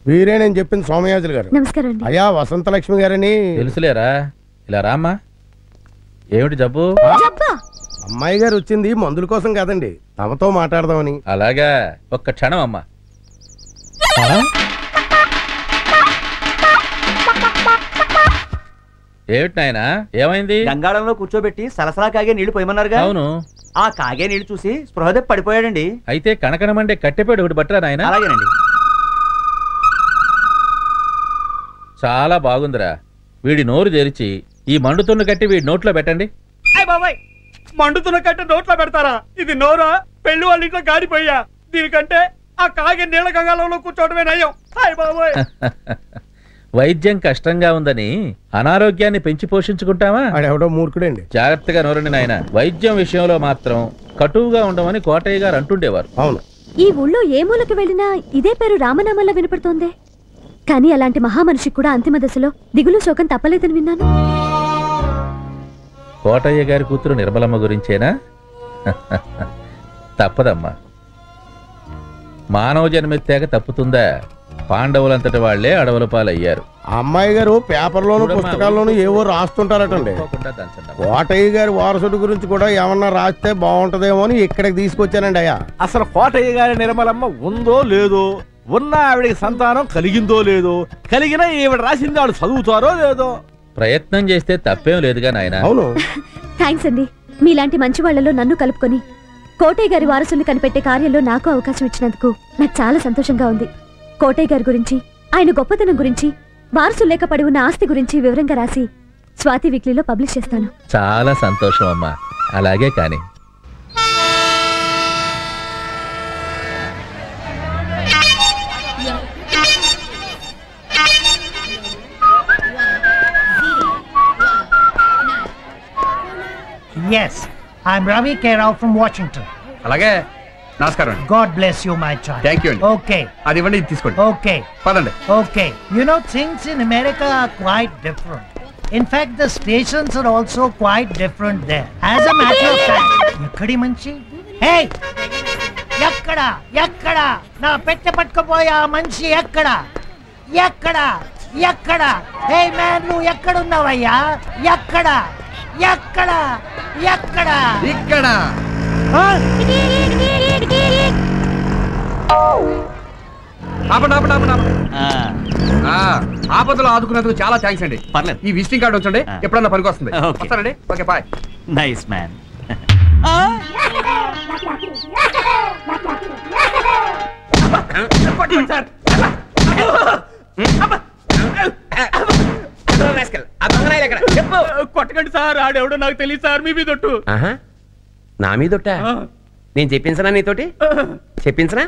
వీరే నేను చెప్పింది సోమయాజులు గారు నమస్కారం అండి అయ్యా వసంతలక్ష్మి గారని తెలుసులేరా ఇలా రామ్మా ఏమిటి జబ్బు జబ్బా అమ్మాయి గారు వచ్చింది మందుల కోసం కాదండి తమతో మాట్లాడదామని అలాగా ఒక్క క్షణం అమ్మా ఏమిటి నాయనా ఏమైంది గంగాళంలో కూర్చోబెట్టి సలసలా కాగే నీళ్లు పోయమన్నారుగా అవును ఆ కాగే నీళ్లు చూసి స్పృహదే పడిపోయాడండి అయితే కనకనమండే కట్టెపేడు ఒకటి బట్టరా నాయన అలాగేనండి చాలా బాగుందిరా వీడి నోరు తెరిచి ఈ మండుతున్న కట్టి వీడి నోట్లో పెట్టండి అయ్య బాబాయ్ మండుతున్న కట్ట నోట్లో పెడతారా ఇది నోరా పెళ్లి వాళ్ళ ఇంట్లో గాడిపోయా దీనికంటే ఆ కాగే నీళ్ళ గంగాళంలో కూర్చోవడమే నయం అయ్య బాబాయ్ వైద్యం కష్టంగా ఉందని అనారోగ్యాన్ని పెంచి పోషించుకుంటావా ఆడెవడో మూర్ఖుడండి జాగ్రత్తగా నోరండి నాయన వైద్యం విషయంలో మాత్రం కటువుగా ఉండమని కోటయ్య గారు అంటుండేవారు అవును ఈ ఊళ్ళో ఏ మూలకి వెళ్ళినా ఇదే పేరు రామనామంలా వినపడుతోందే కానీ అలాంటి మహామనిషికి కూడా అంతిమ దశలో దిగులు శోకం తప్పలేదని విన్నాను కోటయ్య గారి కూతురు నిర్మలమ్మ గురించేనా తప్పదమ్మా మానవ జన్మెత్తాక తప్పుతుందా పాండవులంతటి వాళ్లే అడవుల పాలయ్యారు ఆ అమ్మాయి గారు పేపర్లోను చూడమ్మా, పుస్తకాల్లోనూ ఏవో రాస్తుంటారటండి తప్పకుండా దంచండి అమ్మా. కోటయ్య గారి వారసుడి గురించి కూడా ఏమన్నా రాస్తే బాగుంటదేమో అని ఇక్కడికి తీసుకొచ్చానండి అయ్యా అసలు కోటయ్య గారి నిర్మలమ్మ ఉందో లేదో ఉన్న ఆవిడకి సంతానం కలిగిందో లేదో కలిగినా ఈవిడ రాసింది ఆవిడ చదువుతారో లేదో ప్రయత్నం చేస్తే తప్పేం లేదుగా నాయన అవును థ్యాంక్స్ అండి మీలాంటి మంచి వాళ్ళలో నన్ను కలుపుకొని కోటయ్య గారి వారసుల్ని కనిపెట్టే కార్యంలో నాకు అవకాశం ఇచ్చినందుకు నాకు చాలా సంతోషంగా ఉంది కోటయ్య గారి గురించి ఆయన గొప్పతనం గురించి వారసులు లేక పడి ఉన్న ఆస్తి గురించి వివరంగా రాసి స్వాతి వీక్లీలో పబ్లిష్ చేస్తాను చాలా సంతోషం అమ్మా అలాగే కాని Yes, I'm Ravi K. Rao from Washington. అలాగే నమస్కారం అండి God bless you, my child. Thank you అండి Okay, అది ఇవ్వండి ఇది తీసుకోండి okay, పదండి okay. You know, things in America are quite different. In fact, the stations are also quite different there. As a matter of fact, ఎక్కడి మంచి హే ఎక్కడ ఎక్కడ నా పెట్టె పట్టుకుపోయే ఆ మనిషి ఎక్కడ ఎక్కడ ఎక్కడ హే మ్యాన్ నువ్వు ఎక్కడున్నావయ్యా ఎక్కడ ఎక్కడ ఎక్కడ ఇక్కడ ఆ? ఆపండి ఆపండి ఆపండి ఆపండి ఆ, ఆపదలో ఆదుకున్నందుకు చాలా థ్యాంక్స్ అండి పర్లేదు ఈ విజిటింగ్ కార్డు ఉంచండి ఆ. ఎప్పుడన్నా పనికి వస్తుంది ఓకే. వస్తారండి ఓకే బాయ్ నైస్ మ్యాన్ కొట్టకండి సార్ ఆడెవడో నాకు తెలియదు సార్ మీ మీదొట్టు ఆహా నా మీదొట్ట నేను చెప్పించనా నీతోటి చెప్పించనా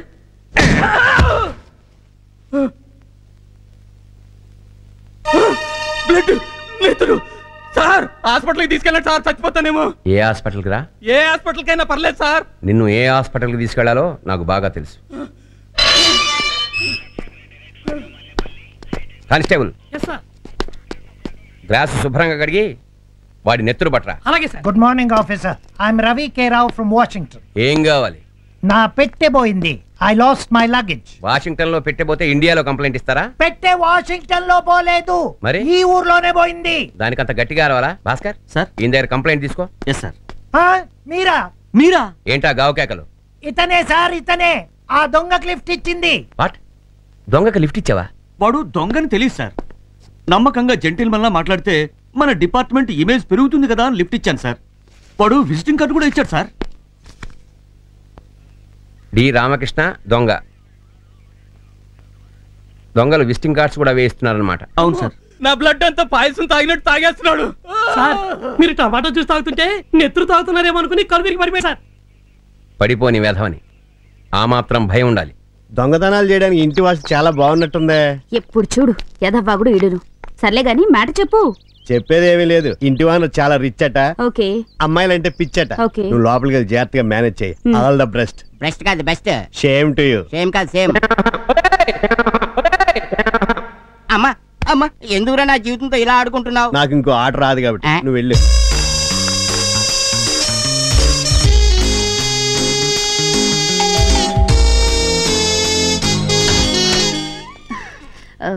బ్లడ్ నేతలు సార్ హాస్పిటల్కి తీసుకెళ్ళండి సార్ చచ్చిపోతానేమో ఏ హాస్పిటల్కి రా ఏ హాస్పిటల్కైనా పర్లేదు సార్ నిన్ను ఏ హాస్పిటల్కి తీసుకెళ్లాలో నాకు బాగా తెలుసు కానిస్టేబుల్ గ్లాసు శుభ్రంగా కడిగి వాడి నెత్తురు పట్టరా అలాగే sir good morning officer I'm Ravi K Rao from Washington ఏం కావాలి నా పెట్టె పోయింది I lost my luggage Washington లో పెట్టబోతే ఇండియాలో కంప్లైంట్ ఇస్తారా పెట్టె వాషింగ్టన్ లో పోలేదు మరి? ఈ ఊర్లోనే పోయింది దానికంత గట్టిగా రావాలా భాస్కర్ సార్ ఈయన దగ్గర కంప్లైంట్ తీసుకో ఎస్ సార్ ఆ, మీరా మీరా ఏంటా గావు కేకలు ఇతనే సార్ ఇతనే ఆ దొంగకి లిఫ్ట్ ఇచ్చింది వాట్ దొంగకి లిఫ్ట్ ఇచ్చావా వాడు దొంగని తెలియదు సార్ నమ్మకంగా జెంటిల్మన్లా మాట్లాడితే మన డిపార్ట్మెంట్ ఇమేజ్ పెరుగుతుంది కదా అని లిఫ్ట్ ఇచ్చాను సార్ వాడు విజిటింగ్ కార్డు కూడా ఇచ్చాడు సార్ డి రామకృష్ణ దొంగ దొంగలు విజిటింగ్ కార్డ్స్ కూడా వేయిస్తున్నారనమాట అవును సార్ నా బ్లడ్ అంతా పాయసం తాగినట్టు తాగేస్తున్నాడు సార్ మీరు టమాటో జ్యూస్ తాగుతుంటే నెత్తురు తాగుతున్నారేమో అనుకుని కలువిరికి పడిపోయి సార్ పడిపోని వేధవని ఆ మాత్రం భయం ఉండాలి దొంగతనాలు చేయడానికి ఇంటి వాసి చాలా బాగున్నట్టుందే ఎప్పుడు చూడు యథవ్వాగుడు ఇడును సర్లే గాని మ్యాటర్ చెప్పు చెప్పేది ఏమీ లేదు ఇంటి వాన చాలా రిచ్ అట ఓకే అమ్మాయిలంటే పిచ్చట ఓకే. నువ్వు లోపలికి వెళ్ళి జాగ్రత్తగా మేనేజ్ చేయి Hmm. All the best best కాదు best shame to you same కాదు సేమ్ అమ్మా అమ్మా ఎందుకురా నా జీవితంతో ఇలా ఆడుకుంటున్నావు నాకు ఇంకో ఆట రాదు కాబట్టి ఆ? నువ్వు వెళ్ళు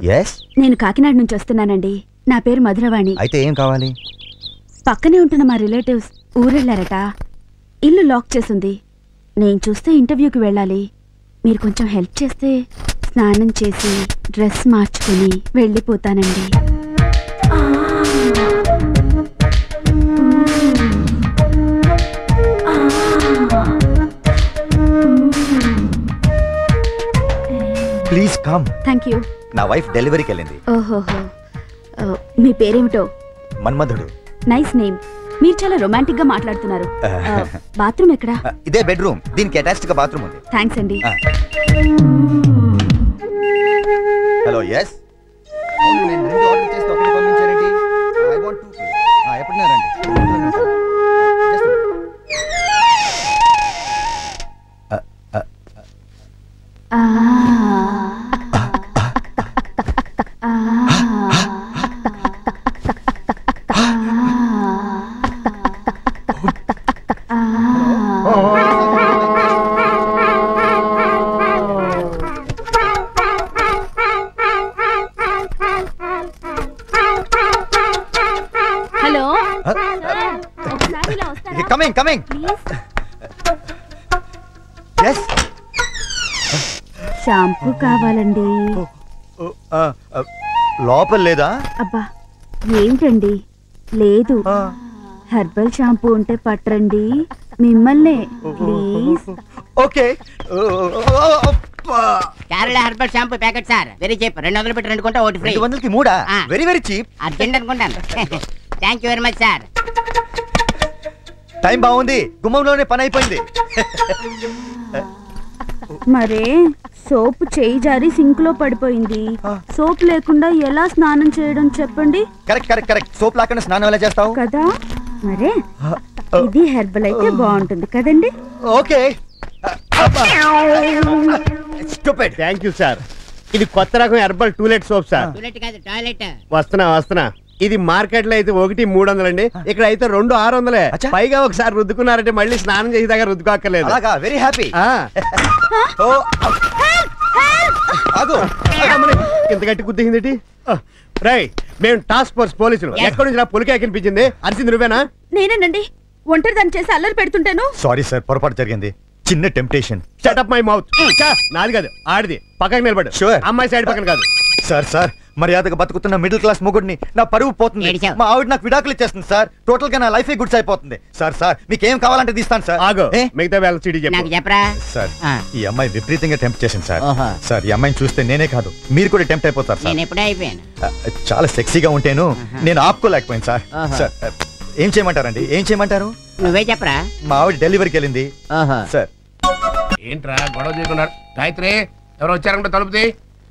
ఎస్ నేను కాకినాడ నుంచి వస్తున్నానండి నా పేరు మధురవాణి అయితే ఏం కావాలి పక్కనే ఉంటున్న మా రిలేటివ్స్ ఊరెళ్ళారట ఇల్లు లాక్ చేసుంది నేను చూస్తే ఇంటర్వ్యూకి వెళ్ళాలి మీరు కొంచెం హెల్ప్ చేస్తే స్నానం చేసి డ్రెస్ మార్చుకుని వెళ్ళిపోతానండి ప్లీజ్ కమ్ థ్యాంక్ యూ నా వైఫ్ డెలివరీకి వెళ్ళింది ఓహోహో ఓ, మీ పేరేమిటో మన్మధుడు నైస్ నేమ్ మీరు చాలా రొమాంటిక్ గా మాట్లాడుతున్నారు ఆ, బాత్రూమ్ ఎక్కడా ఆ, ఇదే బెడ్రూమ్ దీనికి అటాచ్డ్ గా బాత్రూమ్ ఉంది థ్యాంక్స్ అండి హలో ఎస్ అవును నేను రెండు ఆర్డర్ చేస్తే ఒకటి పంపించారేంటి ఐ వాంట్ టూ ఎప్పుడైనా రండి Just a minute. Hello coming coming yes shampoo కావాలండి లోపల లేదా అబ్బా ఏంటండి లేదు హెర్బల్ షాంపూ ఉంటే పట్టరండి మిమ్మల్నే please okay Kerala herbal shampoo packet sir very cheap రెండు వందలు పెట్టి రెండు కొంటే ఒకటి ఫ్రీ రెండు వందలకి మూడా వెరీ వెరీ చీప్ అర్జెంట్ అనుకుంటాను thank you very much sir time బాగుంది గుమ్మంలోనే పని అయిపోయింది మరే సోప్ చేయి జారి సింక్ లో పడిపోయింది సోప్ లేకుండా ఎలా స్నానం చేయడం చెప్పండి కరెక్ట్ కరెక్ట్ కరెక్ట్ సోప్ లాకుండా స్నానం ఎలా చేస్తావు కదా మరే ఇది హెర్బల్ అయితే బాగుంటుంది కదండి ఓకే థ్యాంక్ యూ సార్ ఇది కొత్త రకం హెర్బల్ టూలెట్ సోప్ సార్ టూలెట్ కాదు టాయిలెట్ వస్తున్నా వస్తున్నా ఇది మార్కెట్ లో అయితే ఒకటి మూడు వందలండి ఇక్కడ అయితే రెండు ఆరు వందలే పైగా ఒకసారి రుద్దుకున్నారంటే మళ్ళీ స్నానం చేసేదాకా రుద్దుకోక్కర్లేదు అలాగా వెరీ హ్యాపీ ఓ ఆగు ఇంత గట్టి గుద్దింది రై మేము టాస్క్ ఫోర్స్ పోలీసులు ఎక్కడి నుంచి నా పులికే కనిపించింది అరిసింది నువ్వేనా నేనేనండి ఒంటరి దాన్ని చేసి అల్లరి పెడుతుంటాను సారీ సార్ పొరపాటు జరిగింది చిన్న టెంప్టేషన్ షటప్ మై మౌత్ నాది కాదు ఆడిది పక్కకి నిలబడు Sure. అమ్మాయి సైడ్ పక్కన కాదు సార్ సార్ మర్యాదగా బతుకుతున్న మిడిల్ క్లాస్ మొగుడిని నా పరువు పోతుంది ఏడిచావు. మా ఆవిడ నాకు విడాకులు ఇచ్చేస్తుంది సార్ టోటల్ గా నా లైఫ్ గుడ్స్ అయిపోతుంది సార్ సార్ మీకు ఏం కావాలంటే తీస్తాను సార్ ఆగు ఏ? మిగతా వేళ సిడి నాకు చెప్పు చెప్పరా సార్ ఆ. ఈ అమ్మాయి విపరీతంగా టెంప్ట్ చేసింది సార్ ఓహో. సార్ ఈ అమ్మాయిని చూస్తే నేనే కాదు మీరు కూడా టెంప్ట్ అయిపోతారు సార్ నేను ఎప్పుడే అయిపోయాను ఆ, చాలా సెక్సీగా ఉంటేను నేను ఆపుకోలేకపోయాను సార్ ఆహా. సార్ ఆ, ఏం చేయమంటారండి ఏం చేయమంటారు నువ్వే చెప్పరా మా ఆవిడ డెలివరీకి వెళ్ళింది ఓహో సార్ ఏంట్రా గొడవ చేయకున్నారు గాయత్రి ఎవరు వచ్చారంటే తలుపుది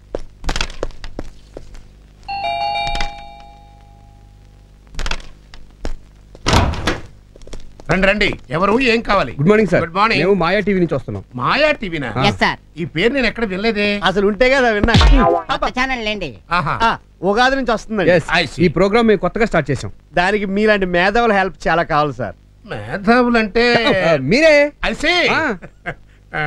రండి రండి ఎవరు ఏం కావాలి good morning sir good morning మేము మాయా టీవీ నుంచి వస్తున్నాం మాయా టీవీనా ఎస్ సార్ ఈ పేరు నేను ఎక్కడ వినలేదే అసలు ఉంటే కదా విన్నా కొత్త ఛానల్ లేండి ఆహా ఆ, ఉగాది నుంచి వస్తుందండి Yes, I see. ఈ ప్రోగ్రామ్ మేము కొత్తగా స్టార్ట్ చేసాం దానికి మీలాంటి మేధావుల హెల్ప్ చాలా కావాలి సార్ మేధావులంటే ఆ, మీరే అల్సే ఆ.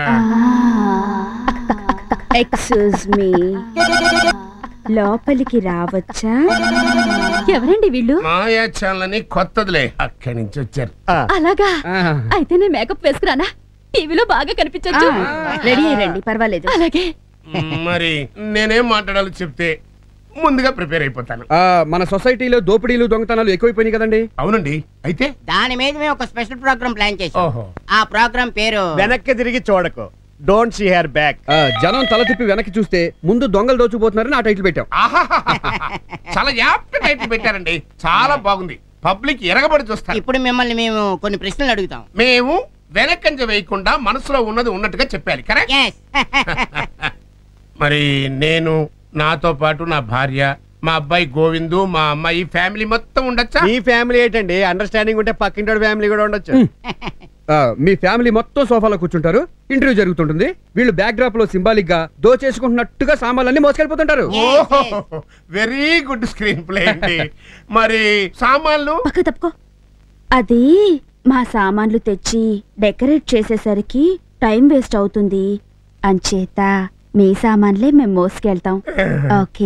ఎక్స్క్యూజ్ మీ లోపలికి రావచ్చా ఎవరండి వీళ్ళు మాయా ఛానల్ అని కొత్తదిలే అక్కడి నుంచి వచ్చారు అలాగా ఆ. అయితే నేను మేకప్ వేసుకురానా టీవీలో బాగా కనిపించొచ్చు రెడీ అయ్యండి పర్వాలేదు అలాగే మరి నేనేం మాట్లాడాలో చెప్తే ముందుగా ప్రిపేర్ అయిపోతాను ఆ, మన సొసైటీలో దోపిడీలు దొంగతనాలు ఎక్కువైపోయినాయి కదండి అవునండి అయితే దాని మీద మేము ఒక స్పెషల్ ప్రోగ్రామ్ ప్లాన్ చేసాం ఓహో ఆ ప్రోగ్రామ్ పేరు వెనక్కి తిరిగి చూడకు డోంట్ సీ హెర్ బ్యాక్ ఆ, జనం తల తిప్పి వెనక్కి చూస్తే ముందు దొంగలు దోచుకుపోతున్నారని ఆ టైటిల్ పెట్టాం ఆహాహాహాహా. చాలా యాప్ట్ టైటిల్ పెట్టారండి చాలా బాగుంది పబ్లిక్ ఎరగబడి చూస్తారు ఇప్పుడు మిమ్మల్ని మేము కొన్ని ప్రశ్నలు అడుగుతాం మేము వెనకంజ వేయకుండా మనసులో ఉన్నది ఉన్నట్టుగా చెప్పాలి కరెక్ట్ ఎస్ మరి నేను నాతో పాటు నా భార్య మా అబ్బాయి గోవిందు మా అమ్మాయి ఫ్యామిలీ మొత్తం ఉండొచ్చా మీ ఫ్యామిలీ ఏంటండి అండర్స్టాండింగ్ ఉంటే పక్కింటి ఫ్యామిలీ కూడా ఉండొచ్చు ఆ, మీ ఫ్యామిలీ మొత్తం సోఫాలో కూర్చుంటారు ఇంటర్వ్యూ జరుగుతుంటుంది వీళ్ళు బ్యాక్ డ్రాప్ లో సింబాలిక్ గా దోచేసుకుంటున్నట్టుగా సామాన్లన్నీ మోసుకెళ్ళిపోతుంటారు వెరీ గుడ్ స్క్రీన్ ప్లే అండి మరి సామాన్లు పక్క తప్పుకో అది మా సామాన్లు తెచ్చి డెకరేట్ చేసేసరికి టైం వేస్ట్ అవుతుంది అంచేత మీ సామాన్లే మేము మోసుకెళ్తాం ఓకే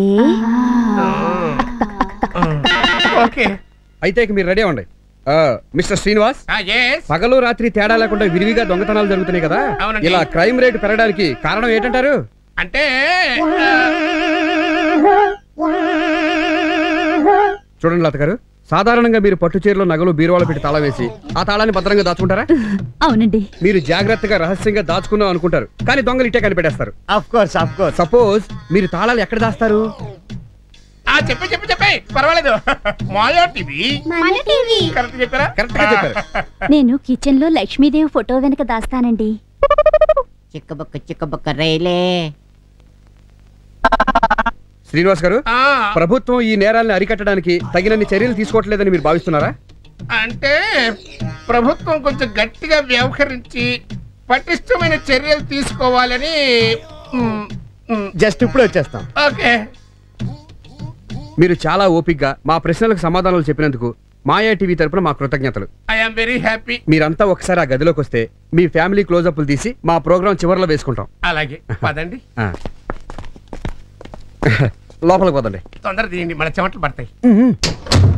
ఓకే అయితే ఇక మీరు రెడీ అవ్వండి ఆ, మిస్టర్ శ్రీనివాస్ ఎస్ పగలు రాత్రి తేడా లేకుండా విరివిగా దొంగతనాలు జరుగుతున్నాయి కదా అవునండి. ఇలా క్రైమ్ రేట్ పెరగడానికి కారణం ఏంటంటారు అంటే చూడండి లత గారు సాధారణంగా మీరు పట్టు చీరలో నగలు బీరువాలో పెట్టి తాళం వేసి ఆ తాళాన్ని భద్రంగా దాచుకుంటారా అవునండి మీరు జాగ్రత్తగా రహస్యంగా దాచుకుందాం అనుకుంటారు కానీ దొంగలు ఇట్టే కనిపెట్టేస్తారు of course of course suppose మీరు తాళాలు ఎక్కడ దాస్తారు ఆ చెప్పే చెప్పే చెప్పే పర్వాలేదు మాయా టీవీ కరెక్ట్ చెప్పారా కరెక్ట్ గా చెప్పారు నేను కిచెన్ లో లక్ష్మీదేవి ఫోటో వెనక దాస్తానండి చిక్కబొక్క చిక్కబొక్క రైలే శ్రీనివాస్ గారు ఆ, ప్రభుత్వం ఈ నేరాలను అరికట్టడానికి తగినన్ని చర్యలు తీసుకోవట్లేదని మీరు భావిస్తున్నారా అంటే ప్రభుత్వం కొంచెం గట్టిగా వ్యవహరించి పటిష్టమైన చర్యలు తీసుకోవాలని మ్, మ్, జస్ట్ ఇప్పుడు వచ్చేస్తాం ఓకే మీరు చాలా ఓపిగ్గా మా ప్రశ్నలకు సమాధానాలు చెప్పినందుకు మాయా టీవీ తరపున మా కృతజ్ఞతలు ఐఎమ్ వెరీ హ్యాపీ మీరంతా ఒకసారి ఆ గదిలోకి వస్తే మీ ఫ్యామిలీ క్లోజప్లు తీసి మా ప్రోగ్రాం చివరిలో వేసుకుంటాం అలాగే పదండి ఆ. లోపలికి పోదండి తొందర తీయండి మన చెమటలు పడతాయి